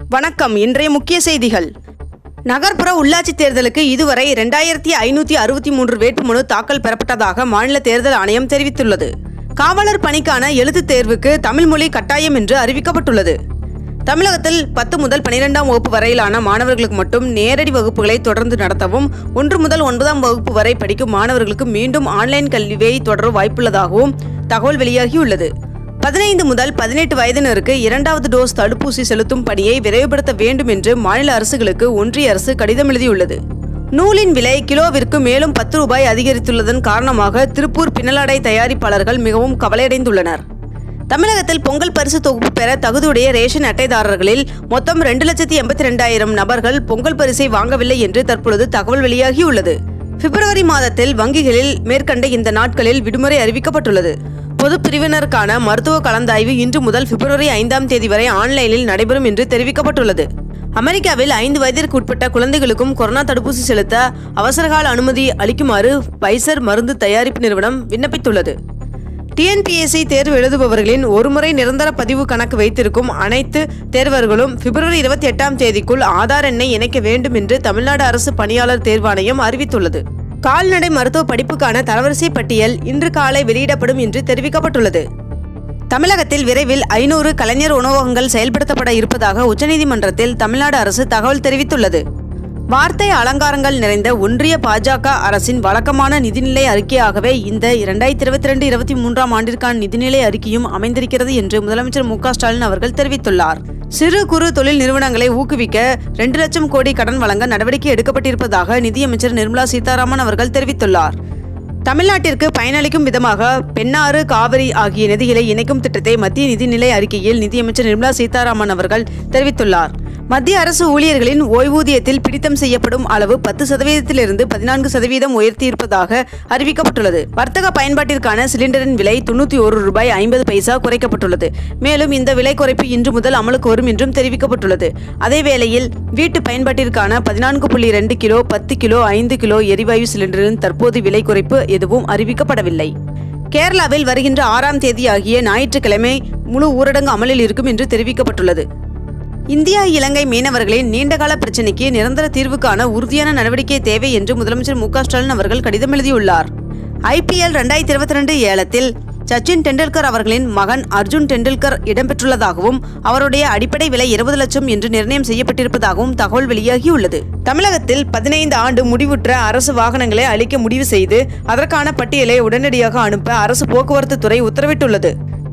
வணக்கம் இன்றைய முக்கிய செய்திகள் நகர்ப்புற உள்ளாட்சி தேர்தலுக்கு இதுவரை இரண்டாயிரத்தி ஐநூற்றி அறுபத்தி மூன்று வேட்புமனு தாக்கல் பெறப்பட்டதாக மாநில தேர்தல் ஆணையம் தெரிவித்துள்ளது காவலர் பணிக்கான எழுத்துத் தேர்வுக்கு தமிழ் மொழி கட்டாயம் என்று அறிவிக்கப்பட்டுள்ளது தமிழகத்தில் பத்து முதல் பனிரெண்டாம் வகுப்பு வரையிலான மாணவர்களுக்கு மட்டும் நேரடி வகுப்புகளை தொடர்ந்து நடத்தவும் ஒன்று முதல் ஒன்பதாம் வகுப்பு வரை படிக்கும் மாணவர்களுக்கு மீண்டும் ஆன்லைன் கல்வியை தொடர வாய்ப்புள்ளதாகவும் தகவல் வெளியாகியுள்ளது பதினைந்து முதல் பதினெட்டு வயதினருக்கு இரண்டாவது டோஸ் தடுப்பூசி செலுத்தும் பணியை விரைவுபடுத்த வேண்டும் என்று மாநில அரசுகளுக்கு ஒன்றிய அரசு கடிதம் எழுதியுள்ளது நூலின் விலை கிலோவிற்கு மேலும் பத்து ரூபாய் அதிகரித்துள்ளதன் காரணமாக திருப்பூர் பின்னலாடை தயாரிப்பாளர்கள் மிகவும் கவலையடைந்துள்ளனர் தமிழகத்தில் பொங்கல் பரிசு தொகுப்பு பெற தகுதியுடைய ரேஷன் அட்டைதாரர்களில் மொத்தம் ரெண்டு லட்சத்தி எண்பத்தி ரெண்டாயிரம் நபர்கள் பொங்கல் பரிசை வாங்கவில்லை என்று தற்பொழுது தகவல் வெளியாகியுள்ளது பிப்ரவரி மாதத்தில் வங்கிகளில் மேற்கண்ட இந்த நாட்களில் விடுமுறை அறிவிக்கப்பட்டுள்ளது பொது பிரிவினருக்கான மருத்துவ கலந்தாய்வு இன்று முதல் பிப்ரவரி ஐந்தாம் தேதி வரை ஆன்லைனில் நடைபெறும் என்று தெரிவிக்கப்பட்டுள்ளது அமெரிக்காவில் ஐந்து வயதிற்கு உட்பட்ட குழந்தைகளுக்கும் கொரோனா தடுப்பூசி செலுத்த அவசரகால அனுமதி அளிக்குமாறு பைசர் மருந்து தயாரிப்பு நிறுவனம் விண்ணப்பித்துள்ளது டிஎன்பிஎஸ்சி தேர்வு எழுதுபவர்களின் ஒருமுறை நிரந்தர பதிவு கணக்கு வைத்திருக்கும் அனைத்து தேர்வர்களும் பிப்ரவரி இருபத்தி எட்டாம் தேதிக்குள் ஆதார் எண்ணை இணைக்க வேண்டும் என்று தமிழ்நாடு அரசு பணியாளர் தேர்வாணையம் அறிவித்துள்ளது கால்நடை மருத்துவ படிப்புக்கான தரவரிசை பட்டியல் இன்று காலை வெளியிடப்படும் என்று தெரிவிக்கப்பட்டுள்ளது தமிழகத்தில் விரைவில் ஐநூறு கலைஞர் உணவகங்கள் செயல்படுத்தப்பட இருப்பதாக உச்சநீதிமன்றத்தில் தமிழ்நாடு அரசு தகவல் தெரிவித்துள்ளது வார்த்தை அலங்காரங்கள் நிறைந்த ஒன்றிய பாஜக அரசின் வழக்கமான நிதிநிலை அறிக்கையாகவே இந்த இரண்டாயிரத்தி இருபத்தி ரெண்டு இருபத்தி மூன்றாம் ஆண்டிற்கான நிதிநிலை அறிக்கையும் அமைந்திருக்கிறது என்று முதலமைச்சர் மு க ஸ்டாலின் அவர்கள் தெரிவித்துள்ளார் சிறு குறு தொழில் நிறுவனங்களை ஊக்குவிக்க ரெண்டு லட்சம் கோடி கடன் வழங்க நடவடிக்கை எடுக்கப்பட்டிருப்பதாக நிதியமைச்சர் நிர்மலா சீதாராமன் அவர்கள் தெரிவித்துள்ளார் தமிழ்நாட்டிற்கு பயனளிக்கும் விதமாக பெண்ணாறு காவிரி ஆகிய நதிகளை இணைக்கும் திட்டத்தை மத்திய நிதிநிலை அறிக்கையில் நிதியமைச்சர் நிர்மலா சீதாராமன் அவர்கள் தெரிவித்துள்ளார் மத்திய அரசு ஊழியர்களின் ஓய்வூதியத்தில் பிடித்தம் செய்யப்படும் அளவு பத்து சதவீதத்திலிருந்து பதினான்கு சதவீதம் உயர்த்தியிருப்பதாக அறிவிக்கப்பட்டுள்ளது வர்த்தக பயன்பாட்டிற்கான சிலிண்டரின் விலை தொண்ணூற்றி ஒரு ரூபாய் ஐம்பது பைசா குறைக்கப்பட்டுள்ளது மேலும் இந்த விலை குறைப்பு இன்று முதல் அமலுக்கு வரும் என்றும் தெரிவிக்கப்பட்டுள்ளது அதேவேளையில் வீட்டு பயன்பாட்டிற்கான பதினான்கு புள்ளி ரெண்டு கிலோ பத்து கிலோ ஐந்து கிலோ எரிவாயு சிலிண்டரின் தற்போது விலை குறைப்பு எதுவும் அறிவிக்கப்படவில்லை கேரளாவில் வருகின்ற ஆறாம் தேதி ஆகிய ஞாயிற்றுக்கிழமை முழு ஊரடங்கு அமலில் இருக்கும் என்று தெரிவிக்கப்பட்டுள்ளது இந்தியா இலங்கை மீனவர்களின் நீண்டகால பிரச்சினைக்கு நிரந்தர தீர்வுக்கான உறுதியான நடவடிக்கை தேவை என்று முதலமைச்சர் மு க ஸ்டாலின் அவர்கள் கடிதம் எழுதியுள்ளார் ஐபிஎல் ரெண்டாயிரத்தி இருபத்தி ரெண்டு ஏலத்தில் சச்சின் டெண்டுல்கர் அவர்களின் மகன் அர்ஜுன் டெண்டுல்கர் இடம்பெற்றுள்ளதாகவும் அவருடைய அடிப்படை விலை இருபது லட்சம் என்று நிர்ணயம் செய்யப்பட்டிருப்பதாகவும் தகவல் வெளியாகியுள்ளது தமிழகத்தில் பதினைந்து ஆண்டு முடிவுற்ற அரசு வாகனங்களை அளிக்க முடிவு செய்து அதற்கான பட்டியலை உடனடியாக அனுப்ப அரசு போக்குவரத்து துறை உத்தரவிட்டுள்ளது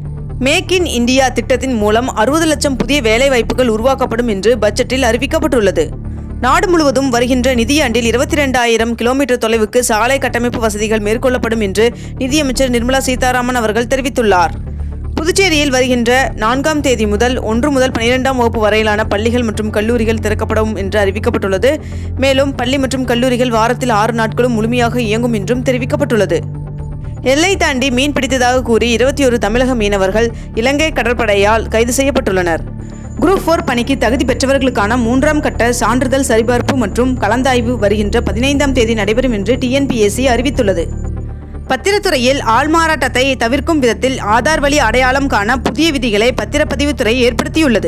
மேக் இன் இந்தியா திட்டத்தின் மூலம் அறுபது லட்சம் புதிய வேலைவாய்ப்புகள் உருவாக்கப்படும் என்று பட்ஜெட்டில் அறிவிக்கப்பட்டுள்ளது நாடு முழுவதும் வருகின்ற நிதியாண்டில் இருபத்தி ரெண்டாயிரம் கிலோமீட்டர் தொலைவுக்கு சாலை கட்டமைப்பு வசதிகள் மேற்கொள்ளப்படும் என்று நிதியமைச்சர் நிர்மலா சீதாராமன் அவர்கள் தெரிவித்துள்ளார் புதுச்சேரியில் வருகின்ற நான்காம் தேதி முதல் ஒன்று முதல் பனிரெண்டாம் வகுப்பு வரையிலான பள்ளிகள் மற்றும் கல்லூரிகள் திறக்கப்படும் என்று அறிவிக்கப்பட்டுள்ளது மேலும் பள்ளி மற்றும் கல்லூரிகள் வாரத்தில் ஆறு நாட்களும் முழுமையாக இயங்கும் என்றும் தெரிவிக்கப்பட்டுள்ளது எல்லை தாண்டி மீன் பிடித்ததாக கூறி இருபத்தி ஒரு தமிழக மீனவர்கள் இலங்கை கடற்படையால் கைது செய்யப்பட்டுள்ளனர் குரூப் ஃபோர் பணிக்கு தகுதி பெற்றவர்களுக்கான மூன்றாம் கட்ட சான்றிதழ் சரிபார்ப்பு மற்றும் கலந்தாய்வு வருகின்ற பதினைந்தாம் தேதி நடைபெறும் என்று டிஎன்பிஎஸ்சி அறிவித்துள்ளது பத்திரத்துறையில் ஆள்மாறாட்டத்தை தவிர்க்கும் விதத்தில் ஆதார் வழி அடையாளம் காண புதிய விதிகளை பத்திரப்பதிவுத்துறை ஏற்படுத்தியுள்ளது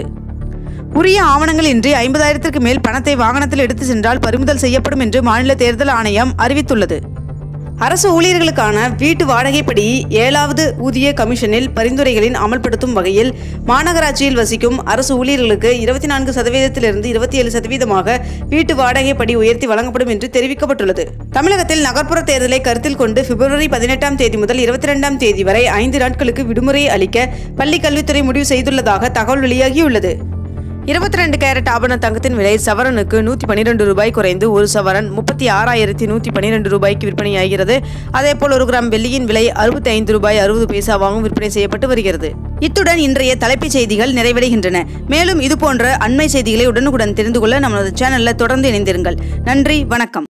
உரிய ஆவணங்கள் இன்றி ஐம்பதாயிரத்திற்கு மேல் பணத்தை வாகனத்தில் எடுத்து சென்றால் பறிமுதல் செய்யப்படும் என்று மாநில தேர்தல் ஆணையம் அறிவித்துள்ளது அரசு ஊழியர்களுக்கான வீட்டு வாடகைப்படி ஏழாவது ஊதிய கமிஷனில் பரிந்துரைகளின் அமல்படுத்தும் வகையில் மாநகராட்சியில் வசிக்கும் அரசு ஊழியர்களுக்கு இருபத்தி நான்கு சதவீதத்திலிருந்து இருபத்தி ஏழு சதவீதமாக வீட்டு வாடகைப்படி உயர்த்தி வழங்கப்படும் என்று தெரிவிக்கப்பட்டுள்ளது தமிழகத்தில் நகர்ப்புற தேர்தலை கருத்தில் கொண்டு பிப்ரவரி பதினெட்டாம் தேதி முதல் இருபத்தி ரெண்டாம் தேதி வரை ஐந்து நாட்களுக்கு விடுமுறை அளிக்க பள்ளி கல்வித்துறை முடிவு செய்துள்ளதாக தகவல் வெளியாகியுள்ளது இருபத்தி ரெண்டு கேரட் ஆபண தங்கத்தின் விலை சவரனுக்கு நூற்றி பன்னிரெண்டு ரூபாய் குறைந்து ஒரு சவரன் முப்பத்தி ஆறாயிரத்தி நூற்றி பன்னிரெண்டு ரூபாய்க்கு விற்பனையாகிறது அதேபோல் ஒரு கிராம் வெள்ளியின் விலை அறுபத்தி ஐந்து ரூபாய் அறுபது பைசாவாகவும் விற்பனை செய்யப்பட்டு வருகிறது இத்துடன் இன்றைய தலைப்புச் செய்திகள் நிறைவடைகின்றன மேலும் இதுபோன்ற அண்மை செய்திகளை உடனுக்குடன் தெரிந்து கொள்ள நமது சேனலில் தொடர்ந்து இணைந்திருங்கள் நன்றி வணக்கம்